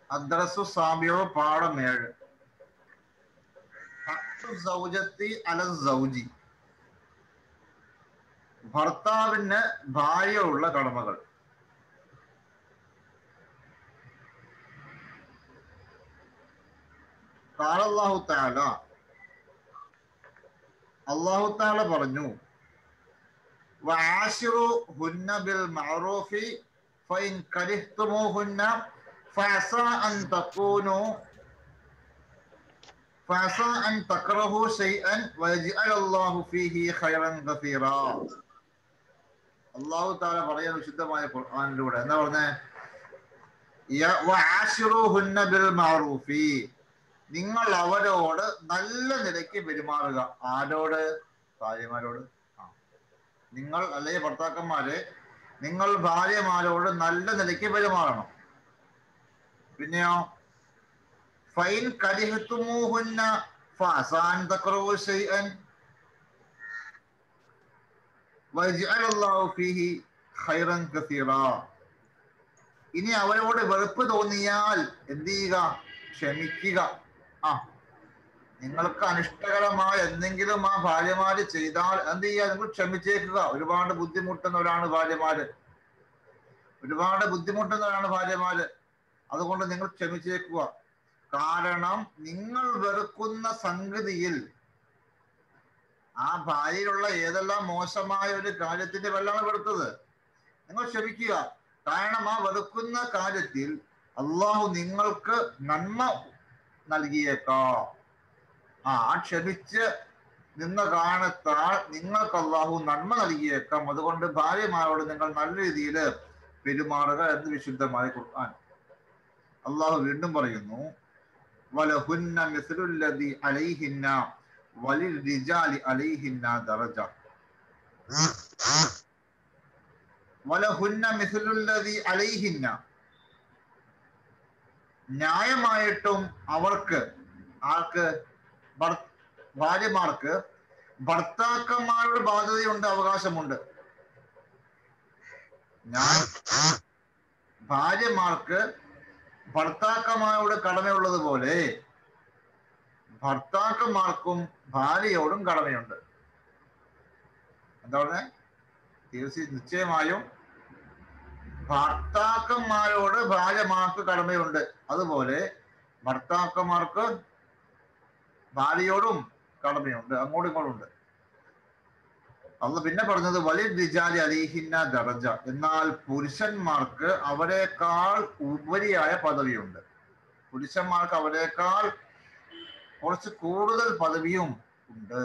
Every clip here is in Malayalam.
അദ്രസു സാബിയോ പാഠം ഏഴ് ഹഖ്ഖു സൗജത്തി അല സൗജി ഭർത്താവിന് ഭാര്യയുള്ള കടമകൾ കാലല്ലാഹു താല അള്ളാഹു താല പറഞ്ഞു വആശിറു ഹുന്ന ബിൽ മഅറൂഫി ഫൈൻ കരിഹ്തുമൂഹുന്ന ഫഅസ അൻ തകൂനു فعسى أن تكرهوا شيئا ويجعل الله فيه خيرا كثيرا അള്ളാഹു താല പറയാൻ വിശുദ്ധമായ ഖുർആാനിലൂടെ എന്താ പറഞ്ഞേ ബിൽ മഅറൂഫി നിങ്ങൾ അവരോട് നല്ല നിലയ്ക്ക് പെരുമാറുക ആരോട് ഭാര്യമാരോട് ആ നിങ്ങൾ അല്ലെങ്കിൽ ഭർത്താക്കന്മാരെ നിങ്ങൾ ഭാര്യമാരോട് നല്ല നിലയ്ക്ക് പെരുമാറണം പിന്നെയോ ഫൈൻ കരിഹത്തുമൂഹുന്ന ഫാസാൻ തക്രവു ഷൈഅൻ വജഅലല്ലാഹു ഫീഹി ഖൈറൻ കസീറാ ഇനി അവരോട് വെറുപ്പ് തോന്നിയാൽ എന്ത് ചെയ്യുക ക്ഷമിക്കുക ആ നിങ്ങൾക്ക് അനിഷ്ടകരമായ എന്തെങ്കിലും ആ ഭാര്യമാര് ചെയ്താൽ എന്ത് ചെയ്യുക നിങ്ങൾ ക്ഷമിച്ചേക്കുക ഒരുപാട് ബുദ്ധിമുട്ടുന്നവരാണ് ഭാര്യമാര് ഒരുപാട് ബുദ്ധിമുട്ടുന്നവരാണ് ഭാര്യമാര് അതുകൊണ്ട് നിങ്ങൾ ക്ഷമിച്ചേക്കുക കാരണം നിങ്ങൾ വെറുക്കുന്ന സംഗതിയിൽ ആ ഭാര്യയിലുള്ള ഏതെല്ലാം മോശമായ ഒരു കാര്യത്തിന്റെ വെള്ളമാണ് വെറുത്തത് നിങ്ങൾ ക്ഷമിക്കുക കാരണം ആ വെറുക്കുന്ന കാര്യത്തിൽ അള്ളാഹു നിങ്ങൾക്ക് നന്മ നൽകിയേക്കാം ആ ആ ക്ഷമിച്ച് നിന്ന കാരണത്താൽ നിങ്ങൾക്ക് അള്ളാഹു നന്മ നൽകിയേക്കാം അതുകൊണ്ട് ഭാര്യമാരോട് നിങ്ങൾ നല്ല രീതിയിൽ പെരുമാറുക എന്ന് വിശുദ്ധമായ ഖുർആൻ അള്ളാഹു വീണ്ടും പറയുന്നു വലഹുന്ന മിസ്ലുല്ലദി അലൈഹിന്ന വലിൽ റിജാലി അലൈഹിന്ന ദറജ വലഹുന്ന മിസ്ലുല്ലദി അലൈഹിന്ന ന്യായമായിട്ടും അവർക്ക് ആർക്ക് ഭാര്യമാർക്ക് ഭർത്താക്കന്മാരുടെ ബാധ്യതയുണ്ട് അവകാശമുണ്ട് ഞാൻ ഭാര്യമാർക്ക് ഭർത്താക്കന്മാരോട് കടമയുള്ളത് പോലെ ഭർത്താക്കന്മാർക്കും ഭാര്യയോടും കടമയുണ്ട് എന്താ പറഞ്ഞേ തീർച്ചയായും നിശ്ചയമായും ഭർത്താക്കന്മാരോട് ഭാര്യമാർക്ക് കടമയുണ്ട് അതുപോലെ ഭർത്താക്കന്മാർക്ക് ഭാര്യയോടും കടമയുണ്ട് അങ്ങോട്ടും ഇങ്ങോട്ടും ഉണ്ട് അന്ന് പിന്നെ പറഞ്ഞത് വലിയ ദിജാലി അലിഹിന്ന ദറജ എന്നാൽ പുരുഷന്മാർക്ക് അവരെക്കാൾ ഉപരിയായ പദവിയുണ്ട് പുരുഷന്മാർക്ക് അവരെക്കാൾ കുറച്ച് കൂടുതൽ പദവിയും ഉണ്ട്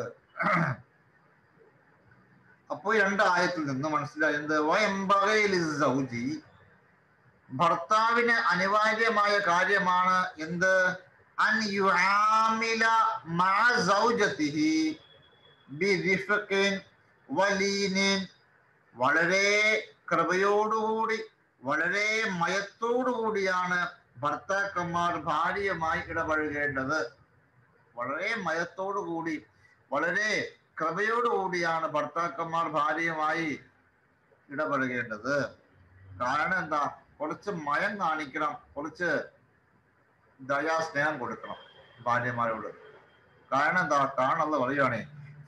അപ്പോൾ രണ്ടായത്തിൽ നിന്ന് മനസ്സിലായത് വയമ്പകയിലി ഭർത്താവിന് അനിവാര്യമായ കാര്യമാണ് എന്ത് അൻ യുആമില മഅ സൗജതിഹി ബിരിഫഖിൻ വലീനിൻ വളരെ കൃപയോടുകൂടി വളരെ മയത്തോടുകൂടിയാണ് ഭർത്താക്കന്മാർ ഭാര്യയുമായി ഇടപഴകേണ്ടത് വളരെ മയത്തോടുകൂടി വളരെ കൃപയോടുകൂടിയാണ് ഭർത്താക്കന്മാർ ഭാര്യയുമായി ഇടപഴകേണ്ടത് കാരണം എന്താ കുറച്ച് മയം കാണിക്കണം കുറച്ച് ദയാസ്നേഹം കൊടുക്കണം ഭാര്യമാരോട് കാരണം എന്താ കാണുന്നത് പറയുകയാണേ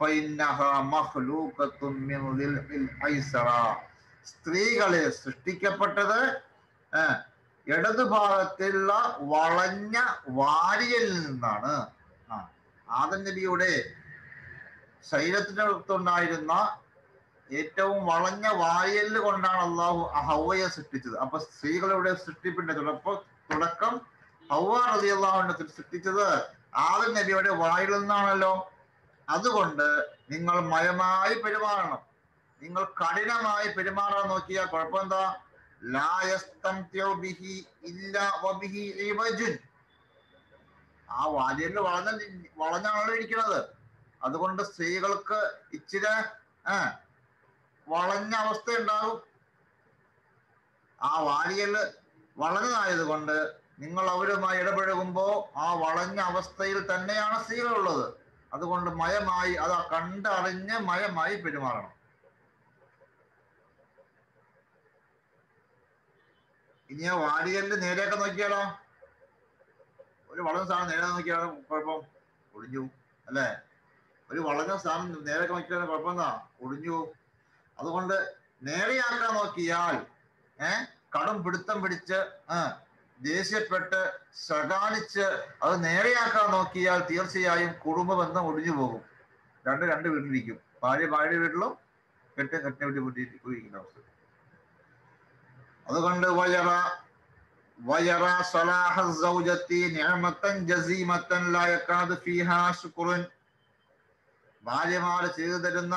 സ്ത്രീകളെ സൃഷ്ടിക്കപ്പെട്ടത് ഇടതുഭാഗത്തുള്ള വളഞ്ഞ വാരിയൽ നിന്നാണ് ആ ആദൻ നബിയുടെ ശരീരത്തിനടുത്തുണ്ടായിരുന്ന ഏറ്റവും വളഞ്ഞ വാരിയല് കൊണ്ടാണ് അള്ളാഹു ഹവയെ സൃഷ്ടിച്ചത് അപ്പൊ സ്ത്രീകളുടെ സൃഷ്ടിപ്പിന്റെ തുടക്കം തുടക്കം ഹവ റതി അള്ളാഹുവിനെ സൃഷ്ടിച്ചത് ആദൻ നബിയുടെ വായിൽ നിന്നാണല്ലോ അതുകൊണ്ട് നിങ്ങൾ മയമായി പെരുമാറണം നിങ്ങൾ കഠിനമായി പെരുമാറാൻ നോക്കിയാൽ കുഴപ്പമെന്താ ആ വാര്യല് വളഞ്ഞ വളഞ്ഞാണല്ലോ ഇരിക്കുന്നത് അതുകൊണ്ട് സ്ത്രീകൾക്ക് ഇച്ചിരി വളഞ്ഞ അവസ്ഥ ഉണ്ടാകും ആ വാരിയല് വളഞ്ഞതായത് കൊണ്ട് നിങ്ങൾ അവരുമായി ഇടപഴകുമ്പോ ആ വളഞ്ഞ അവസ്ഥയിൽ തന്നെയാണ് സ്ത്രീകളുള്ളത് അതുകൊണ്ട് മയമായി അത് കണ്ടറിഞ്ഞ് മയമായി പെരുമാറണം ഇനി ആ വാരിയലിന്റെ നേരെയൊക്കെ നോക്കിയാലോ ഒരു വളഞ്ഞ സാധനം നേരെ നോക്കിയാണ് കുഴപ്പം ഒടിഞ്ഞു പോകും. അല്ലേ ഒരു വളഞ്ഞ സാധനം നേരെ നോക്കിയാൽ കുഴപ്പം എന്താ ഒടിഞ്ഞു പോകും. അതുകൊണ്ട് നേരെയാക്കാൻ നോക്കിയാൽ ഏഹ് കടും പിടുത്തം പിടിച്ച് ആ ദേഷ്യപ്പെട്ട് ശകാനിച്ച് അത് നേരെയാക്കാൻ നോക്കിയാൽ തീർച്ചയായും കുടുംബ ബന്ധം ഒടിഞ്ഞു പോകും രണ്ട് രണ്ട് വീട്ടിലിരിക്കും ഭാര്യ ഭാര്യ വീട്ടിലും കെട്ട് കെട്ട വീട്ടിൽ പോയിരിക്കുന്ന അവസ്ഥ അതുകൊണ്ട് വയറ വയറ സലാഹ സൗജത്തി നിഅമത്തൻ ജസീമത്തൻ ലാ യകാദു ഫീഹാ ശുക്റുൻ ഭാര്യമാർ ചെയ്തു തരുന്ന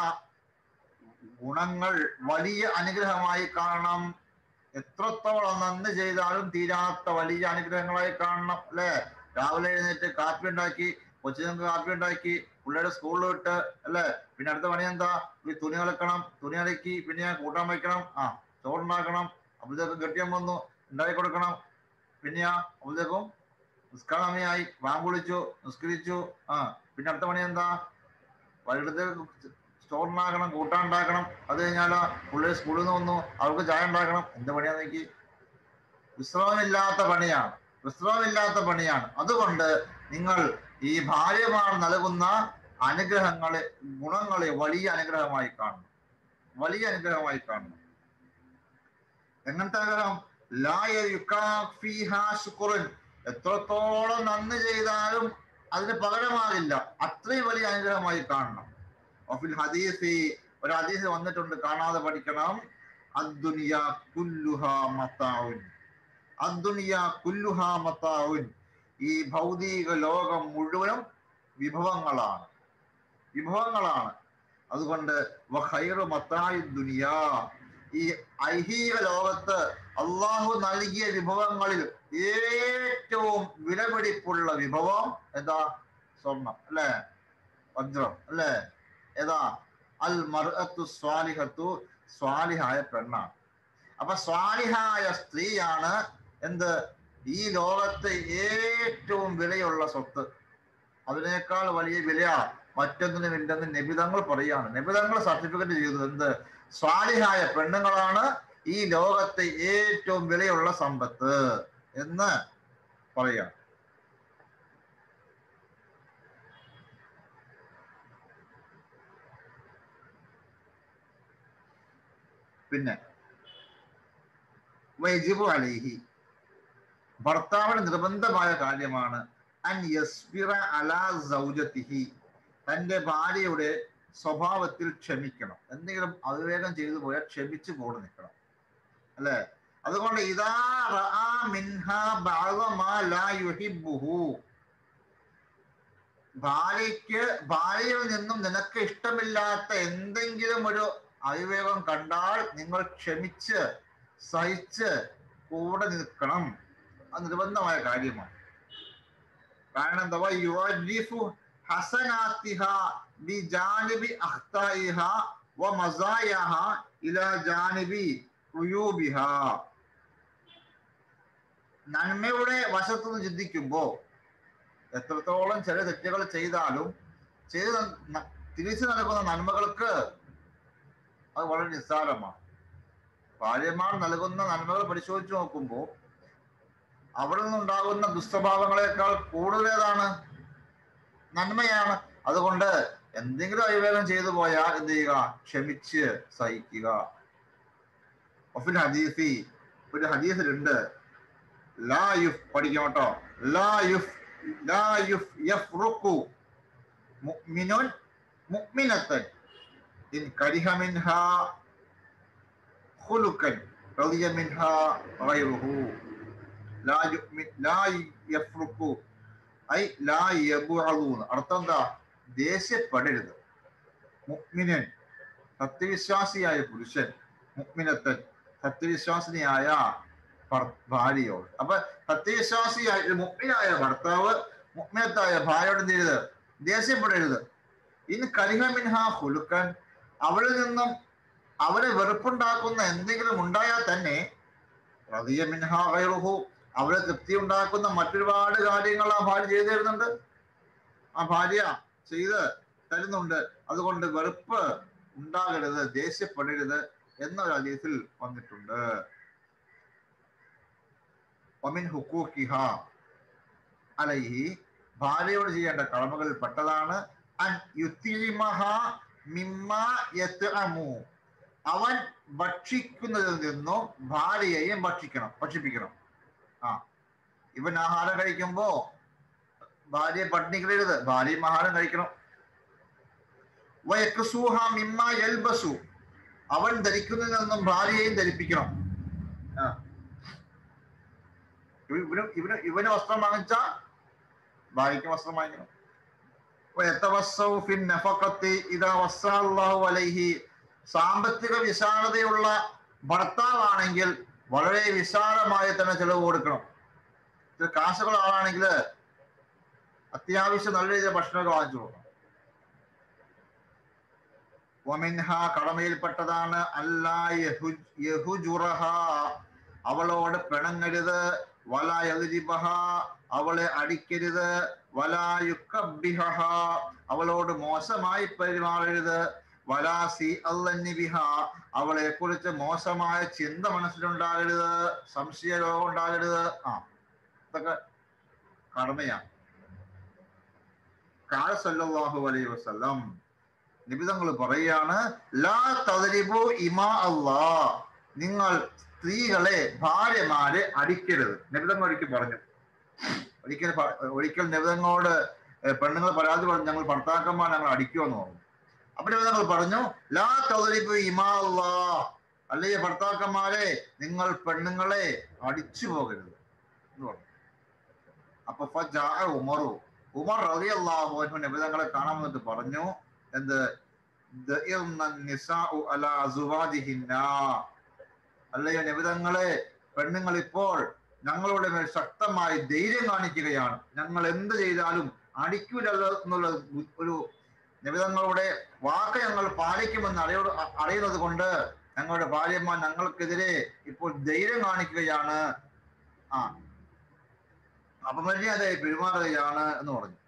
ഗുണങ്ങൾ വലിയ അനുഗ്രഹമായി കാണണം എത്രത്തോളം നന്ദി ചെയ്താലും തീരാത്ത വലിയ അനുഗ്രഹങ്ങളായി കാണണം അല്ലെ രാവിലെ എഴുന്നേറ്റ് കാപ്പി ഉണ്ടാക്കി കൊച്ചുങ്ങൾക്ക് കാപ്പി ഉണ്ടാക്കി പിള്ളേരെ സ്കൂളിൽ വിട്ട് അല്ലെ പിന്നെ അടുത്ത പണി എന്താ ഈ തുണി അലക്കണം തുണി അലക്കി പിന്നെ ഞാൻ കൂട്ടാൻ വയ്ക്കണം ആ ചോറുണ്ടാക്കണം അപ്പോഴത്തേക്കും കെട്ടിയം വന്നു ഉണ്ടാക്കി കൊടുക്കണം പിന്നെ അപ്പോഴത്തേക്കും നിസ്കാരമയായി വാമ്പ് വിളിച്ചു നിസ്കരിച്ചു ആ പിന്നെ അടുത്ത പണി എന്താ വൈകിട്ടത്തേക്ക് ചോറുണ്ടാക്കണം കൂട്ടാൻ ഉണ്ടാക്കണം അത് കഴിഞ്ഞാലോ പുള്ളി സ്കൂളിൽ നിന്ന് വന്നു അവർക്ക് ചായ ഉണ്ടാക്കണം എന്ത് പണിയാന്ന് നോക്കി വിശ്രമമില്ലാത്ത പണിയാണ് വിശ്രമമില്ലാത്ത പണിയാണ് അതുകൊണ്ട് നിങ്ങൾ ഈ ഭാര്യമാർ നൽകുന്ന അനുഗ്രഹങ്ങളെ ഗുണങ്ങളെ വലിയ അനുഗ്രഹമായി കാണണം വലിയ അനുഗ്രഹമായി കാണണം എങ്ങനത്തെ അനുഗ്രഹം ലായ യുക്കാഫിഹാ ശുക്രൻ എത്രത്തോളം നന്ദി ചെയ്താലും അതിന് പകരമാകില്ല അത്രയും വലിയ അനുഗ്രഹമായി കാണണം വഫിൽ ഹദീസി ഒരു ഹദീസ് വന്നിട്ടുണ്ട് കാണാതെ പഠിക്കണം അദ്ദുനിയ കുല്ലുഹാ മത്താവുൻ അദ്ദുനിയ കുല്ലുഹാ മത്താവുൻ ഈ ഭൗതിക ലോകം മുഴുവനും വിഭവങ്ങളാണ് വിഭവങ്ങളാണ് അതുകൊണ്ട് വഖൈറു മത്തായി ദുനിയ ഈ ഐഹിക ലോകത്ത് അള്ളാഹു നൽകിയ വിഭവങ്ങളിൽ ഏറ്റവും വിലപിടിപ്പുള്ള വിഭവം എന്താ സ്വർണം അല്ലേ വജ്രം അല്ലേ ഏതാ അൽ മർഅത്തു സ്വാലിഹത്തു സ്വാലിഹായ പെണ്ണാണ് അപ്പൊ സ്വാലിഹായ സ്ത്രീയാണ് എന്ത് ഈ ലോകത്തെ ഏറ്റവും വിലയുള്ള സ്വത്ത് അതിനേക്കാൾ വലിയ വില മറ്റൊന്നിനും ഇല്ലെന്ന് നിബിതങ്ങൾ പറയാണ് നിബിതങ്ങൾ സർട്ടിഫിക്കറ്റ് ചെയ്തത് എന്ത് സ്വാലിഹായ പെണ്ണുങ്ങളാണ് ഈ ലോകത്തെ ഏറ്റവും വിലയുള്ള സമ്പത്ത് എന്ന് പറയാം പിന്നെ വൈജിബു അലൈഹി ഭർത്താവിന് നിർബന്ധമായ കാര്യമാണ് അൻ യസ്ബിറ അലാ സൗജത്തിഹി തന്റെ ഭാര്യയുടെ സ്വഭാവത്തിൽ ക്ഷമിക്കണം എന്തെങ്കിലും അതിവേഗം ചെയ്തു പോയാൽ ക്ഷമിച്ചു കൂടെ നിൽക്കണം അല്ലെ അതുകൊണ്ട് ഇതാ റആ മിൻഹ ബഅദ മാ ലാ യുഹിബ്ബുഹു ഭാര്യയ്ക്ക് ഭാര്യയിൽ നിന്നും നിനക്ക് ഇഷ്ടമില്ലാത്ത എന്തെങ്കിലും ഒരു അവിവേകം കണ്ടാൽ നിങ്ങൾ ക്ഷമിച്ച് സഹിച്ച് കൂടെ നിൽക്കണം അത് നിർബന്ധമായ കാര്യമാണ് കാരണം എന്താ യുവരിഫു ഹസനാത്തിഹ ബി ജാനിബി അഖ്തായിഹ വ മസായഹ ഇലാ ജാനിബി ഉയൂബിഹ നന്മയുടെ വശത്തുനിന്ന് ചിന്തിക്കുമ്പോ എത്രത്തോളം ചില തെറ്റുകൾ ചെയ്താലും ചെയ്ത് ന- തിരിച്ചു നൽകുന്ന നന്മകൾക്ക് അത് വളരെ നിസ്സാരമാണ് ഭാര്യമാർ നൽകുന്ന നന്മകൾ പരിശോധിച്ച് നോക്കുമ്പോൾ അവിടെ നിന്നുണ്ടാകുന്ന ദുസ്വഭാവങ്ങളെക്കാൾ കൂടുതൽ ഏതാണ് നന്മയാണ് അതുകൊണ്ട് എന്തെങ്കിലും അവിവേകം ചെയ്തു പോയാൽ എന്ത് ചെയ്യുക ക്ഷമിച്ച് സഹിക്കുക ഒഫിൽ ഹദീസി ഒരു ഹദീസിലുണ്ട് ലാ യുഫ് പഠിക്കാം കേട്ടോ ലാ യുഫ് ലാ യുഫ് യഫ്റുഖു മുഅ്മിനുൻ മുഅ്മിനത്തൻ ഇൻ കരിഹ മിൻഹാ ഖുലുഖൻ റളിയ മിൻഹാ ഗൈറുഹു ലാ യുഅ്മിൻ ലാ യഫ്റുഖു ഐ ലാ യബുഅദൂന അർത്ഥം എന്താ ദേഷ്യപ്പെടരുത് മുഅ്മിനൻ സത്യവിശ്വാസിയായ പുരുഷൻ മുഅ്മിനത്തൻ സത്യവിശ്വാസിനിയായ ഭർ- ഭാര്യയോട് അപ്പൊ സത്യവിശ്വാസിയായ ഒരു മുഅ്മിനായ ഭർത്താവ് മുഅ്മിനത്തായ ഭാര്യയോട് എന്ത് ചെയ്യരുത് ദേഷ്യപ്പെടരുത് ഇനി കരിഹമിൻഹ ഹുലുക്കൻ അവളിൽ നിന്നും അവരെ വെറുപ്പുണ്ടാക്കുന്ന എന്തെങ്കിലും ഉണ്ടായാൽ തന്നെ റളിയ മിൻഹാ ഗൈറുഹു അവരെ തൃപ്തി ഉണ്ടാക്കുന്ന മറ്റൊരുപാട് കാര്യങ്ങൾ ആ ഭാര്യ ചെയ്തു തരുന്നുണ്ട് ആ ഭാര്യ ചെയ്ത് തരുന്നുണ്ട് അതുകൊണ്ട് വെറുപ്പ് ഉണ്ടാകരുത് ദേഷ്യപ്പെടരുത് എന്നൊരു അതീതിൽ വന്നിട്ടുണ്ട് ഒമിൻ ഹുക്കൂക്കിഹ അലൈഹി ഭാര്യയോട് ചെയ്യേണ്ട കടമകളിൽ പെട്ടതാണ് അൻ യുത്തിമഹ മിമ്മ യത്അമു അവൻ ഭക്ഷിക്കുന്നതിൽ നിന്നും ഭാര്യയെയും ഭക്ഷിക്കണം ഭക്ഷിപ്പിക്കണം ആ ഇവൻ ആഹാരം കഴിക്കുമ്പോ ഭാര്യയെ പട്ടിണി കിടരുത് ഭാര്യയും ആഹാരം കഴിക്കണം വയക്കുസൂഹ മിമ്മ യൽബസു അവൻ ധരിക്കുന്നതിൽ നിന്നും ഭാര്യയെയും ധരിപ്പിക്കണം ആ ഇവ- ഇവന് ഇവന് ഇവന് വസ്ത്രം വാങ്ങിച്ച ഭാര്യയ്ക്ക് വസ്ത്രം വാങ്ങിക്കണം വയത്തവസ്സൗ ഫിൻ നഫഖത്തി ഇദാ വസ്സാ അല്ലാഹു അലൈഹി സാമ്പത്തിക വിശാലതയുള്ള ഭർത്താവാണെങ്കിൽ വളരെ വിശാലമായി തന്നെ ചെലവ് കൊടുക്കണം ഇത് കാശുള്ള ആളാണെങ്കിൽ അത്യാവശ്യം നല്ല രീതിയിൽ ഭക്ഷണമൊക്കെ വാങ്ങിച്ചു കൊടുക്കണം വമിൻഹ കടമയിൽപ്പെട്ടതാണ് അല്ലാ യഹു- യഹുജുറഹ അവളോട് പിണങ്ങരുത് വല യദ്രിബഹ അവളെ അടിക്കരുത് വല യുക്കബിഹ അവളോട് മോശമായി പെരുമാറരുത് വലാ സി അല്ലന്നിബിഹ അവളെ കുറിച്ച് മോശമായ ചിന്ത മനസ്സിലുണ്ടാകരുത് സംശയ രോഗം ഉണ്ടാകരുത് ആ ഇതൊക്കെ കടമയാണ് കാല സല്ലല്ലാഹു അലൈഹി വസല്ലം നിബിതങ്ങൾ പറയാണ് ലാ തദരിബു ഇമാ അല്ലാ നിങ്ങൾ സ്ത്രീകളെ ഭാര്യമാരെ അടിക്കരുത് നിബിതങ്ങൾ ഒരിക്കൽ പറഞ്ഞു ഒരിക്കൽ പ- ഒരിക്കൽ നിബിതങ്ങളോട് പെണ്ണുങ്ങൾ പരാതി പറഞ്ഞു ഞങ്ങൾ ഭർത്താക്കന്മാർ ഞങ്ങൾ അടിക്കുമെന്ന് പറഞ്ഞു അപ്പൊ നിബിതങ്ങൾ പറഞ്ഞു ലാ തദരിബു ഇമാ അല്ലാ അല്ലെങ്കിൽ ഭർത്താക്കന്മാരെ നിങ്ങൾ പെണ്ണുങ്ങളെ അടിച്ചു പോകരുത് എന്ന് പറഞ്ഞു അപ്പൊ ഫജാ ഉമറു ഉമർ റളിയല്ലാഹു അൻഹു നിബിതങ്ങളെ കാണാൻ വന്നിട്ട് പറഞ്ഞു എന്ത് ദഇർന നിസാഉ അലാ അസുവാജിഹിന്ന അല്ലയോ നിബിതങ്ങളെ പെണ്ണുങ്ങൾ ഇപ്പോൾ ഞങ്ങളുടെ മേൽ ശക്തമായി ധൈര്യം കാണിക്കുകയാണ് ഞങ്ങൾ എന്ത് ചെയ്താലും അടിക്കൂലല്ലോ എന്നുള്ള ഒരു നിബിതങ്ങളുടെ വാക്ക് ഞങ്ങൾ പാലിക്കുമെന്ന് അറിയോ അറിയുന്നത് കൊണ്ട് ഞങ്ങളുടെ ഭാര്യമാർ ഞങ്ങൾക്കെതിരെ ഇപ്പോൾ ധൈര്യം കാണിക്കുകയാണ് ആ അപമര്യാദയായി പെരുമാറുകയാണ് എന്ന് പറഞ്ഞു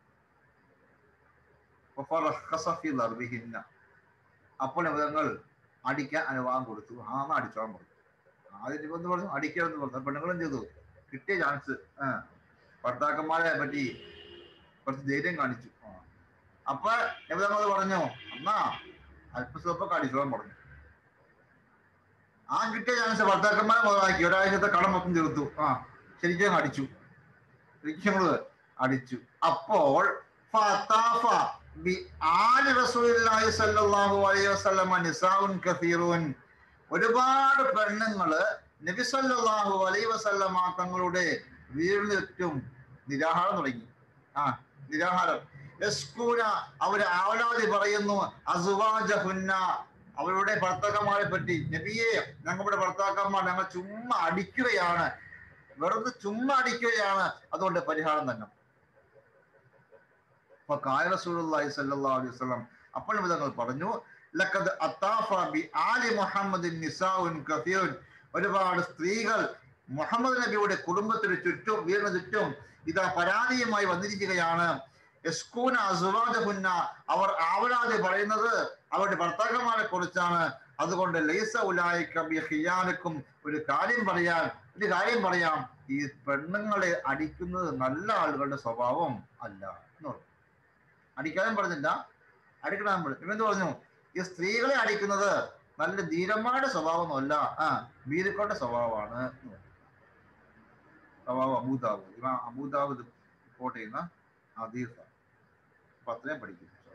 ഫറഖസ ഫി ദർബിഹിന്ന. അപ്പോൾ നിബിതങ്ങൾ അടിക്കാൻ അനുവാദം കൊടുത്തു ആ എന്നാ അടിച്ചോളാൻ പറഞ്ഞു ആദ്യം നിബന്ധ പറഞ്ഞു അടിക്കണമെന്ന് പറഞ്ഞു പെണ്ണുങ്ങളും ചെയ്തു കിട്ടിയ ചാൻസ് ഭർത്താക്കന്മാരെ പറ്റി കുറച്ച് ധൈര്യം കാണിച്ചു ആ. അപ്പൊ നിബിതങ്ങൾ പറഞ്ഞു എന്നാ അല്പസ്വല്പൊക്കെ അടിച്ചോളാൻ പറഞ്ഞു ആ കിട്ടിയ ചാൻസ് ഭർത്താക്കന്മാരെ മുതലാക്കി ഒരാഴ്ചത്തെ കടം മൊത്തം തീർത്തു ആ ശരിക്കും അങ്ങ് അടിച്ചു ശരിക്കും ഞങ്ങള് അടിച്ചു അപ്പോൾ ഫതാഫ ബി ആലി റസൂലുള്ളാഹി സ്വല്ലല്ലാഹു അലൈഹി വസല്ലമ നിസാഉൻ കസീറുൻ ഒരുപാട് പെണ്ണുങ്ങള് നബി സല്ലല്ലാഹു അലൈഹി വസല്ലമ തങ്ങളുടെ വീടിന് ചുറ്റും നിരാഹാരം തുടങ്ങി ആ നിരാഹാരം യസ്കൂന അവര് ആവലാതി പറയുന്നു അസുവാജഹുന്ന അവരുടെ ഭർത്താക്കന്മാരെ പറ്റി നബിയെ ഞങ്ങളുടെ ഭർത്താക്കന്മാർ ഞങ്ങൾ ചുമ്മാ അടിക്കുകയാണ് വെറുതെ ചുമ്മാ അടിക്കുകയാണ് അതുകൊണ്ട് പരിഹാരം തന്നെ അപ്പൊ കായ റസൂലുള്ളാഹി സ്വല്ലല്ലാഹു അലൈഹി വസല്ലം അപ്പോൾ വിധങ്ങൾ പറഞ്ഞു ലഖദ് അത്താഫ ബി ആലി മുഹമ്മദിൻ നിസാഉൻ കസീറുൻ ഒരുപാട് സ്ത്രീകൾ മുഹമ്മദ് നബിയുടെ കുടുംബത്തിന് ചുറ്റും വീടിന് ചുറ്റും ഇതാ പരാതിയുമായി വന്നിരിക്കുകയാണ് യസ്കൂന അസുവാജഹുന്ന അവർ ആവലാതെ പറയുന്നത് അവരുടെ ഭർത്താക്കന്മാരെ കുറിച്ചാണ് അതുകൊണ്ട് ലൈസ ഉലായിക്ക ബി ഖിയാനക്കും ഒരു കാര്യം പറയാൻ ഒരു കാര്യം പറയാം ഈ പെണ്ണുങ്ങളെ അടിക്കുന്നത് നല്ല ആളുകളുടെ സ്വഭാവം അല്ല എന്ന് പറഞ്ഞു അടിക്കാനും പറഞ്ഞില്ല അടിക്കണം പറഞ്ഞു ഇവന്ത് പറഞ്ഞു ഈ സ്ത്രീകളെ അടിക്കുന്നത് നല്ല ധീരന്മാരുടെ സ്വഭാവമൊന്നുമല്ല ആ വീരുക്കളുടെ സ്വഭാവമാണ് എന്ന് പറഞ്ഞു. സ്വഭാവം അബൂദാബ് ഇവ അബൂദാബ് റിപ്പോർട്ട് ചെയ്യുന്ന ഹദീസാണ് അപ്പൊ അത്രയും പഠിക്കും